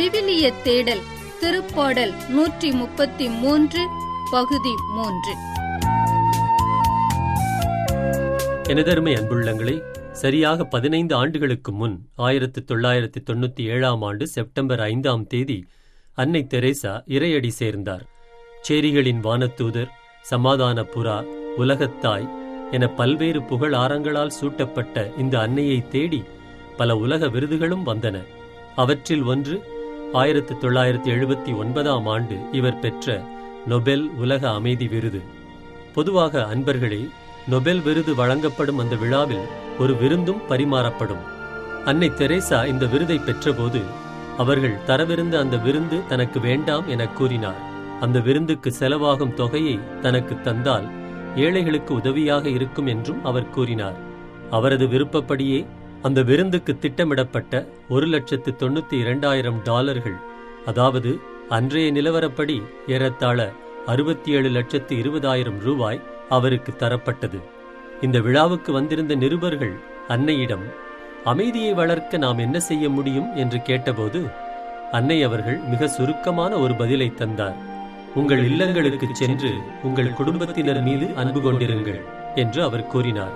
விவிலிய தேடல் திருப்பாடல் நூற்றி முப்பத்தி மூன்று பகுதி மூன்று எனதருமை அன்புள்ளங்களே சரியாக பதினைந்து ஆண்டுகளுக்கு முன் ஆயிரத்து தொள்ளாயிரத்து தொண்ணூத்தி ஏழாம் ஆண்டு செப்டம்பர் ஐந்தாம் தேதி அன்னை தெரேசா இறையடி சேர்ந்தார் சேரிகளின் வானத்தூதர் சமாதான புறா உலகத்தாய் என பல்வேறு புகழ் ஆரங்களால் சூட்டப்பட்ட இந்த அன்னையை தேடி பல உலக விருதுகளும் வந்தன அவற்றில் ஒன்று ஆயிரத்து தொள்ளாயிரத்து எழுபத்தி ஒன்பதாம் ஆண்டு இவர் பெற்ற நொபெல் உலக அமைதி விருது பொதுவாக அன்பர்களே நொபெல் விருது வழங்கப்படும் அந்த விழாவில் ஒரு விருந்தும் பரிமாறப்படும் அன்னை தெரேசா இந்த விருதை பெற்றபோது அவர்கள் தரவிருந்த அந்த விருந்து தனக்கு வேண்டாம் என கூறினார் அந்த விருந்துக்கு செலவாகும் தொகையை தனக்கு தந்தால் ஏழைகளுக்கு உதவியாக இருக்கும் என்றும் அவர் கூறினார் அவரது விருப்பப்படியே அந்த விருந்துக்கு திட்டமிடப்பட்ட ஒரு லட்சத்து தொண்ணூத்தி இரண்டாயிரம் டாலர்கள் அதாவது அன்றைய நிலவரப்படி ஏறத்தாழ அறுபத்தி ஏழு லட்சத்து இருபதாயிரம் ரூபாய் அவருக்கு தரப்பட்டது இந்த விழாவுக்கு வந்திருந்த நிருபர்கள் அன்னையிடம் அமைதியை வளர்க்க நாம் என்ன செய்ய முடியும் என்று கேட்டபோது அன்னை அவர்கள் மிக சுருக்கமான ஒரு பதிலை தந்தார் உங்கள் இல்லங்களுக்கு சென்று உங்கள் குடும்பத்தினர் மீது அன்பு கொண்டிருங்கள் என்று அவர் கூறினார்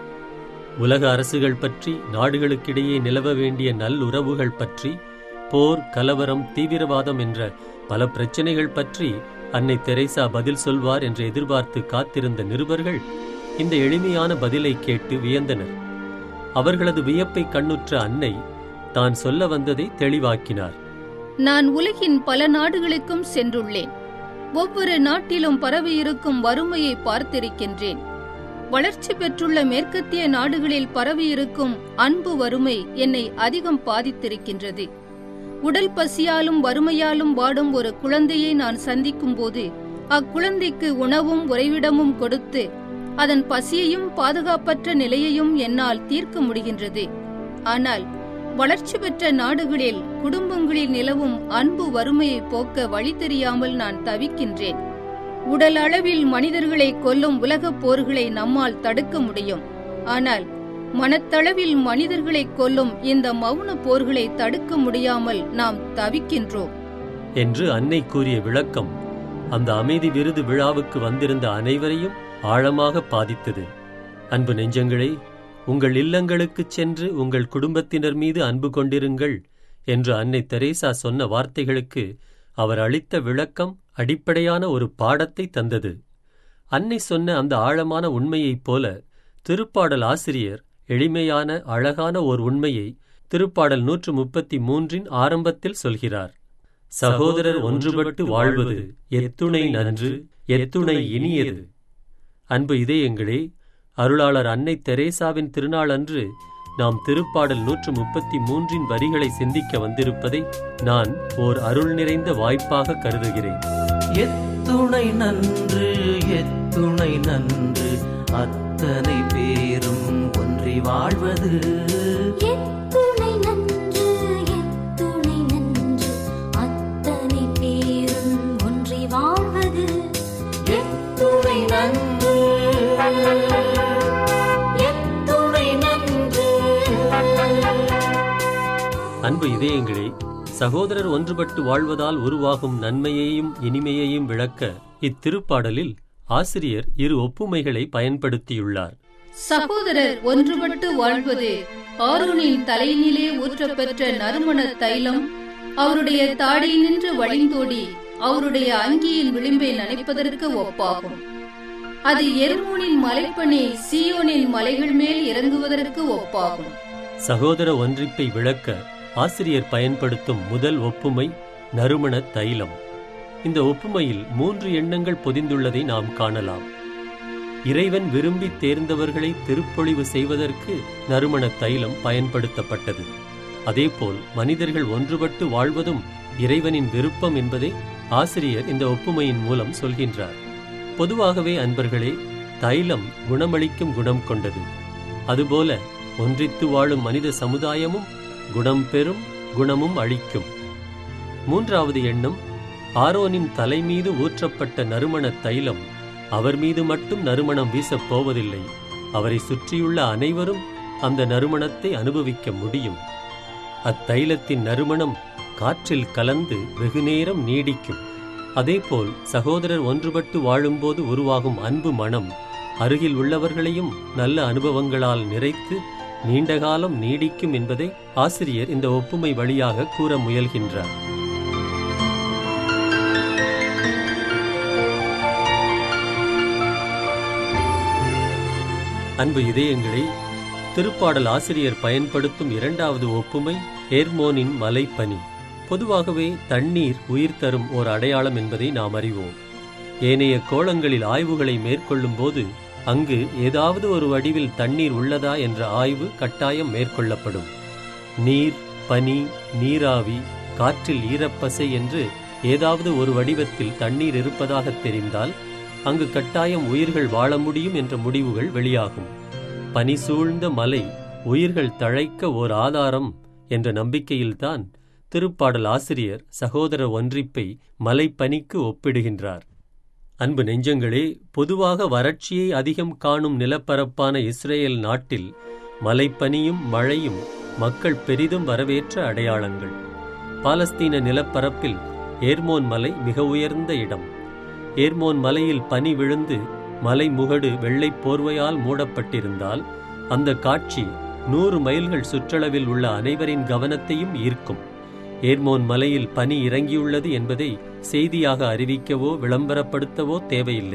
உலக அரசுகள் பற்றி நாடுகளுக்கிடையே நிலவ வேண்டிய நல்லுறவுகள் பற்றி போர் கலவரம் தீவிரவாதம் என்ற பல பிரச்சனைகள் பற்றி அன்னை தெரேசா பதில் சொல்வார் என்று எதிர்பார்த்து காத்திருந்த நிருபர்கள் இந்த எளிமையான பதிலை கேட்டு வியந்தனர் அவர்களது வியப்பை கண்ணுற்ற அன்னை தான் சொல்ல வந்ததை தெளிவாக்கினார் நான் உலகின் பல நாடுகளுக்கும் சென்றுள்ளேன் ஒவ்வொரு நாட்டிலும் பரவியிருக்கும் வறுமையை பார்த்திருக்கின்றேன் வளர்ச்சி பெற்றுள்ள மேற்கத்திய நாடுகளில் பரவியிருக்கும் அன்பு வறுமை என்னை அதிகம் பாதித்திருக்கின்றது உடல் பசியாலும் வறுமையாலும் வாடும் ஒரு குழந்தையை நான் சந்திக்கும் போது அக்குழந்தைக்கு உணவும் உறைவிடமும் கொடுத்து அதன் பசியையும் பாதுகாப்பற்ற நிலையையும் என்னால் தீர்க்க முடிகின்றது ஆனால் வளர்ச்சி பெற்ற நாடுகளில் குடும்பங்களில் நிலவும் அன்பு வறுமையை போக்க வழி தெரியாமல் நான் தவிக்கின்றேன் உடல் அளவில் மனிதர்களை கொல்லும் உலகப் போர்களை நம்மால் தடுக்க முடியும் ஆனால் மனத்தளவில் மனிதர்களை கொல்லும் இந்த மௌன போர்களை தடுக்க முடியாமல் நாம் தவிக்கின்றோம் என்று அன்னை கூறிய விளக்கம் அந்த அமைதி விருது விழாவுக்கு வந்திருந்த அனைவரையும் ஆழமாக பாதித்தது அன்பு நெஞ்சங்களே உங்கள் இல்லங்களுக்குச் சென்று உங்கள் குடும்பத்தினர் மீது அன்பு கொண்டிருங்கள் என்று அன்னை தெரேசா சொன்ன வார்த்தைகளுக்கு அவர் அளித்த விளக்கம் அடிப்படையான ஒரு பாடத்தை தந்தது அன்னை சொன்ன அந்த ஆழமான உண்மையைப் போல திருப்பாடல் ஆசிரியர் எளிமையான அழகான ஓர் உண்மையை திருப்பாடல் நூற்று முப்பத்தி மூன்றின் ஆரம்பத்தில் சொல்கிறார் சகோதரர் ஒன்றுபட்டு வாழ்வது எத்துணை நன்று எத்துணை இனியது அன்பு இதயங்களே அருளாளர் அன்னை தெரேசாவின் திருநாள் அன்று நாம் திருப்பாடல் நூற்று முப்பத்தி மூன்றின் வரிகளை சிந்திக்க வந்திருப்பதை நான் ஓர் அருள் நிறைந்த வாய்ப்பாக கருதுகிறேன் எத்துணை நன்று எத்துணை நன்று அத்தனை பேரும் ஒன்றி வாழ்வது எத்துணை நன்று எத்துணை நன்று அத்தனை பேரும் ஒன்றி வாழ்வது எத்துணை நன்று எத்துணை நன்று அன்பு இதயங்களே சகோதரர் ஒன்றுபட்டு வாழ்வதால் உருவாகும் நன்மையையும் இனிமையையும் விளக்க இத்திருப்பாடலில் ஆசிரியர் இரு ஒப்புமைகளை பயன்படுத்தியுள்ளார் சகோதரர் ஒன்றுபட்டு வாழ்வது ஆரோனின் தலையினிலே ஊற்றப்பெற்ற நறுமண தைலம் அவருடைய தாடி நின்று வழிந்தோடி அவருடைய அங்கியின் விளிம்பை நனைப்பதற்கு ஒப்பாகும் அது எர்மோனின் மலைப்பணி சீயோனின் மலைகள் மேல் இறங்குவதற்கு ஒப்பாகும் சகோதர ஒன்றிப்பை விளக்க ஆசிரியர் பயன்படுத்தும் முதல் ஒப்புமை நறுமண தைலம் இந்த ஒப்புமையில் மூன்று எண்ணங்கள் பொதிந்துள்ளதை நாம் காணலாம் இறைவன் விரும்பி தேர்ந்தவர்களை திருப்பொழிவு செய்வதற்கு நறுமண தைலம் பயன்படுத்தப்பட்டது அதேபோல் மனிதர்கள் ஒன்றுபட்டு வாழ்வதும் இறைவனின் விருப்பம் என்பதை ஆசிரியர் இந்த ஒப்புமையின் மூலம் சொல்கின்றார் பொதுவாகவே அன்பர்களே தைலம் குணமளிக்கும் குணம் கொண்டது அதுபோல ஒன்றித்து வாழும் மனித சமுதாயமும் குணம் பெறும் குணமும் அளிக்கும் மூன்றாவது எண்ணம் ஆரோனின் தலை மீது ஊற்றப்பட்ட நறுமண தைலம் அவர் மீது மட்டும் நறுமணம் வீசப் போவதில்லை அவரை சுற்றியுள்ள அனைவரும் அந்த நறுமணத்தை அனுபவிக்க முடியும் அத்தைலத்தின் நறுமணம் காற்றில் கலந்து வெகுநேரம் நீடிக்கும் அதேபோல் சகோதரர் ஒன்றுபட்டு வாழும்போது உருவாகும் அன்பு மனம் அருகில் உள்ளவர்களையும் நல்ல அனுபவங்களால் நிறைத்து நீண்டகாலம் நீடிக்கும் என்பதை ஆசிரியர் இந்த ஒப்புமை வழியாக கூற முயல்கின்றார் அன்பு இதயங்களை திருப்பாடல் ஆசிரியர் பயன்படுத்தும் இரண்டாவது ஒப்புமை ஏர்மோனின் மலைப்பனி பொதுவாகவே தண்ணீர் உயிர் தரும் ஓர் அடையாளம் என்பதை நாம் அறிவோம் ஏனைய கோளங்களில் ஆய்வுகளை மேற்கொள்ளும் போது அங்கு ஏதாவது ஒரு வடிவில் தண்ணீர் உள்ளதா என்ற ஆய்வு கட்டாயம் மேற்கொள்ளப்படும் நீர் பனி நீராவி காற்றில் ஈரப்பசை என்று ஏதாவது ஒரு வடிவத்தில் தண்ணீர் இருப்பதாக தெரிந்தால் அங்கு கட்டாயம் உயிர்கள் வாழ முடியும் என்ற முடிவுகள் வெளியாகும் பனி சூழ்ந்த மலை உயிர்கள் தழைக்க ஓர் ஆதாரம் என்ற நம்பிக்கையில்தான் திருப்பாடல் ஆசிரியர் சகோதர ஒன்றிப்பை மலைப்பனிக்கு ஒப்பிடுகின்றார் அன்பு நெஞ்சங்களே பொதுவாக வறட்சியை அதிகம் காணும் நிலப்பரப்பான இஸ்ரேல் நாட்டில் மலைப்பனியும் மழையும் மக்கள் பெரிதும் வரவேற்ற அடையாளங்கள் பாலஸ்தீன நிலப்பரப்பில் ஏர்மோன் மலை மிக உயர்ந்த இடம் ஏர்மோன் மலையில் பனி விழுந்து மலை முகடு வெள்ளைப் போர்வையால் மூடப்பட்டிருந்தால் அந்த காட்சி நூறு மைல்கள் சுற்றளவில் உள்ள அனைவரின் கவனத்தையும் ஈர்க்கும் ஏர்மோன் மலையில் பனி இறங்கியுள்ளது என்பதை செய்தியாக அறிவிக்கவோ விளம்பரப்படுத்தவோ தேவையில்லை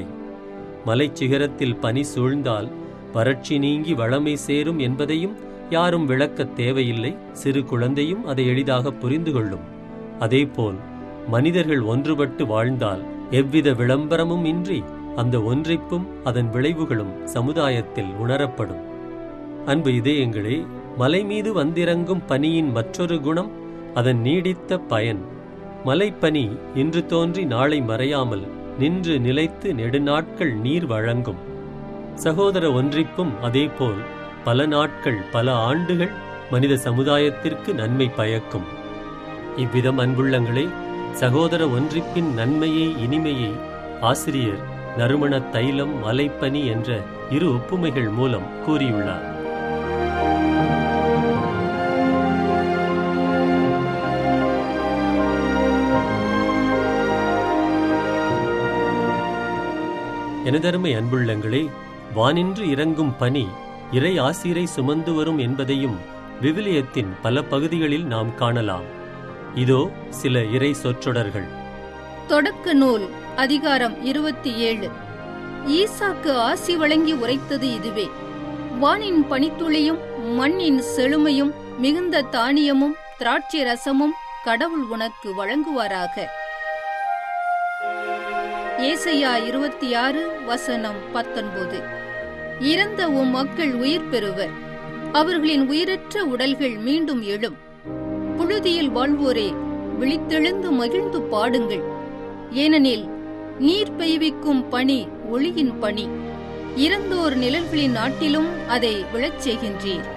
மலைச் சிகரத்தில் பனி சூழ்ந்தால் வறட்சி நீங்கி வளமை சேரும் என்பதையும் யாரும் விளக்கத் தேவையில்லை சிறு குழந்தையும் அதை எளிதாக புரிந்து கொள்ளும் அதேபோல் மனிதர்கள் ஒன்றுபட்டு வாழ்ந்தால் எவ்வித விளம்பரமும் இன்றி அந்த ஒன்றிப்பும் அதன் விளைவுகளும் சமுதாயத்தில் உணரப்படும் அன்பு இதயங்களே மலை மீது வந்திறங்கும் பனியின் மற்றொரு குணம் அதன் நீடித்த பயன் மலைப்பனி இன்று தோன்றி நாளை மறையாமல் நின்று நிலைத்து நெடுநாட்கள் நீர் வழங்கும் சகோதர ஒன்றிப்பும் அதேபோல் பல நாட்கள் பல ஆண்டுகள் மனித சமுதாயத்திற்கு நன்மை பயக்கும் இவ்விதம் அன்புள்ளங்களே சகோதர ஒன்றிப்பின் நன்மையை இனிமையை ஆசிரியர் நறுமண தைலம் மலைப்பனி என்ற இரு ஒப்புமைகள் மூலம் கூறியுள்ளார் எனதருமை அன்புள்ளங்களே வானின்று இறங்கும் பனி இறை ஆசிரை சுமந்து வரும் என்பதையும் விவிலியத்தின் பல பகுதிகளில் நாம் காணலாம் இதோ சில இறை சொற்றொடர்கள் தொடக்க நூல் அதிகாரம் இருபத்தி ஏழு ஈசாக்கு ஆசி வழங்கி உரைத்தது இதுவே வானின் பனித்துளியும் மண்ணின் செழுமையும் மிகுந்த தானியமும் திராட்சை ரசமும் கடவுள் உனக்கு வழங்குவாராக ஏசையா இருபத்தி ஆறு வசனம் பத்தொன்பது இறந்த உம் மக்கள் உயிர் பெறுவர் அவர்களின் உயிரற்ற உடல்கள் மீண்டும் எழும் புழுதியில் வாழ்வோரே விழித்தெழுந்து மகிழ்ந்து பாடுங்கள் ஏனெனில் நீர் பெய்விக்கும் பணி ஒளியின் பணி இறந்தோர் நிழல்களின் நாட்டிலும் அதை விழச் செய்கின்றீர்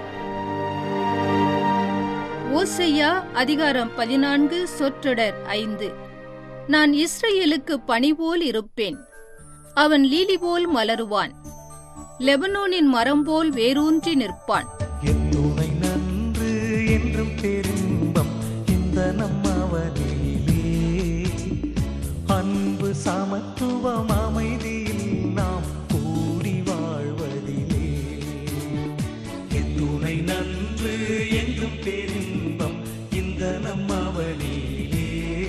ஓசையா அதிகாரம் பதினான்கு சொற்றொடர் ஐந்து நான் இஸ்ரேலுக்கு பனி போல் இருப்பேன் அவன் லீலி போல் மலருவான் லெபனோனின் மரம் போல் வேரூன்றி நிற்பான் எத்துணை நன்று என்றும் பெரும்பம் இந்த நம்மவனிலே அன்பு சமத்துவம் அமைதியில் நாம் கூடி வாழ்வதிலே எத்துணை நன்று என்றும் பெரும்பம் இந்த நம்மவனிலே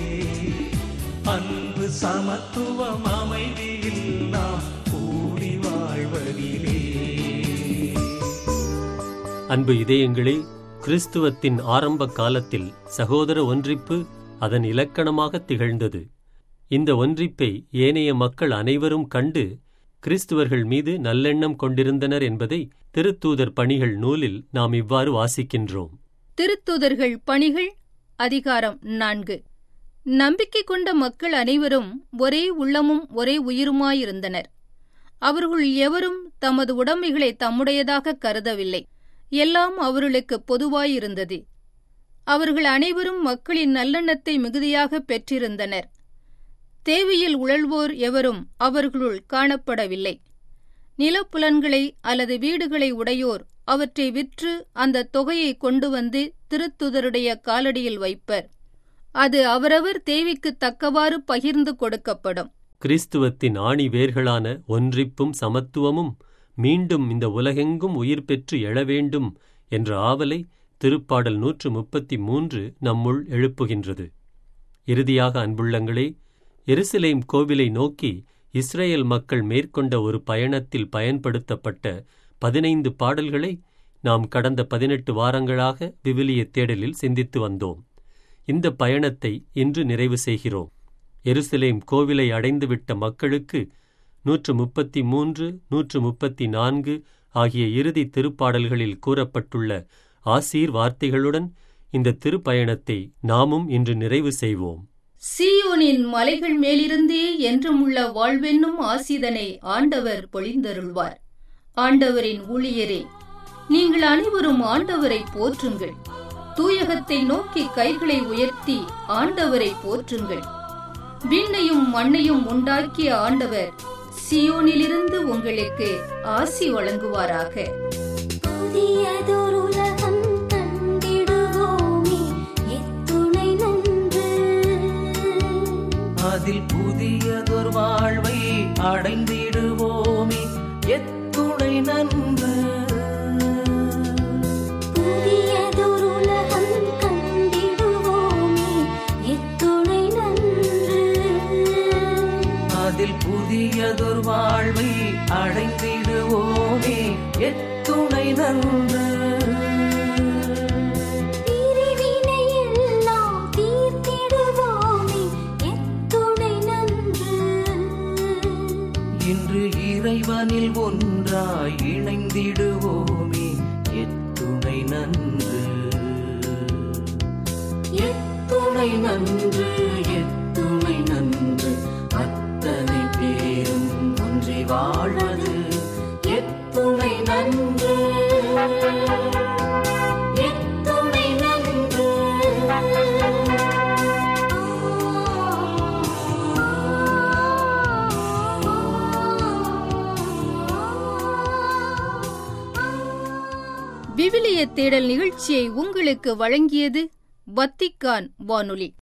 அன்பு சமத்துவம் அமைதியில் நாம் கூடி வாழ்வதிலே அன்பு இதயங்களே கிறிஸ்துவத்தின் ஆரம்ப காலத்தில் சகோதர ஒன்றிப்பு அதன் இலக்கணமாக திகழ்ந்தது இந்த ஒன்றிப்பை ஏனைய மக்கள் அனைவரும் கண்டு கிறிஸ்துவர்கள் மீது நல்லெண்ணம் கொண்டிருந்தனர் என்பதை திருத்தூதர் பணிகள் நூலில் நாம் இவ்வாறு வாசிக்கின்றோம் திருத்துதர்கள் பணிகள் அதிகாரம் நான்கு நம்பிக்கை கொண்ட மக்கள் அனைவரும் ஒரே உள்ளமும் ஒரே உயிருமாயிருந்தனர் அவர்களுள் எவரும் தமது உடைமைகளை தம்முடையதாக கருதவில்லை எல்லாம் அவர்களுக்கு பொதுவாயிருந்தது அவர்கள் அனைவரும் மக்களின் நல்லெண்ணத்தை மிகுதியாக பெற்றிருந்தனர் தேவையில் உழல்வோர் எவரும் அவர்களுள் காணப்படவில்லை நிலப்புலன்களை அல்லது வீடுகளை உடையோர் அவற்றை விற்று அந்த தொகையை கொண்டு வந்து திருத்துதருடைய காலடியில் வைப்பர் அது அவரவர் தேவைக்கு தக்கவாறு பகிர்ந்து கொடுக்கப்படும் கிறிஸ்துவத்தின் ஆணி வேர்களான ஒன்றிப்பும் சமத்துவமும் மீண்டும் இந்த உலகெங்கும் உயிர் பெற்று எழ வேண்டும் என்ற ஆவலை திருப்பாடல் நூற்று முப்பத்தி மூன்று நம்முள் எழுப்புகின்றது இறுதியாக அன்புள்ளங்களே எருசலேம் கோவிலை நோக்கி இஸ்ரேல் மக்கள் மேற்கொண்ட ஒரு பயணத்தில் பயன்படுத்தப்பட்ட பதினைந்து பாடல்களை நாம் கடந்த பதினெட்டு வாரங்களாக விவிலிய தேடலில் சிந்தித்து வந்தோம் இந்த பயணத்தை இன்று நிறைவு செய்கிறோம் எருசலேம் கோவிலை அடைந்துவிட்ட மக்களுக்கு நூற்று முப்பத்தி மூன்று நூற்று முப்பத்தி நான்கு ஆகிய இறுதி திருப்பாடல்களில் கூறப்பட்டுள்ள ஆசீர் வார்த்தைகளுடன் இந்த திருப்பயணத்தை நாமும் இன்று நிறைவு செய்வோம் சீயோனின் மலைகள் மேலிருந்தே என்றுமுள்ள வாழ்வென்னும் ஆசிதனை ஆண்டவர் பொழிந்தருள்வார் ஆண்டவரின் ஊழியரே நீங்கள் அனைவரும் ஆண்டவரை போற்றுங்கள் தூயகத்தை நோக்கி கைகளை உயர்த்தி ஆண்டவரை போற்றுங்கள் விண்ணையும் மண்ணையும் உண்டாக்கிய ஆண்டவர் சியோனிலிருந்து உங்களுக்கு ஆசி வழங்குவாராக புதியதோர் உலகம் கண்டிடுவோமே எத்துணை நன்று அதில் புதியதொரு வாழ்வை அடைந்திடுவோமே எத்துணை நன்று புதியதோர் உலகம் கண்டிடுவோமே எத்துணை நன்று அதில் புதியதொரு வாழ்வை அடைந்திடுவோமே எத்துணை நன்று பிரிவினை எல்லாம் தீர்த்திடுவோமே எத்துணை நன்று இன்று இறைவனில் ஒன்றாய் இணைந்திடுவோமே எத்துணை நன்று எத்துணை நன்று எத்துணை நன்று அத்தனை பேரும் ஒன்றி வாழ்வது எத்துணை நன்று எத்துணை நன்று விவிலிய தேடல் நிகழ்ச்சியை உங்களுக்கு வழங்கியது வத்திக்கான் வானொலி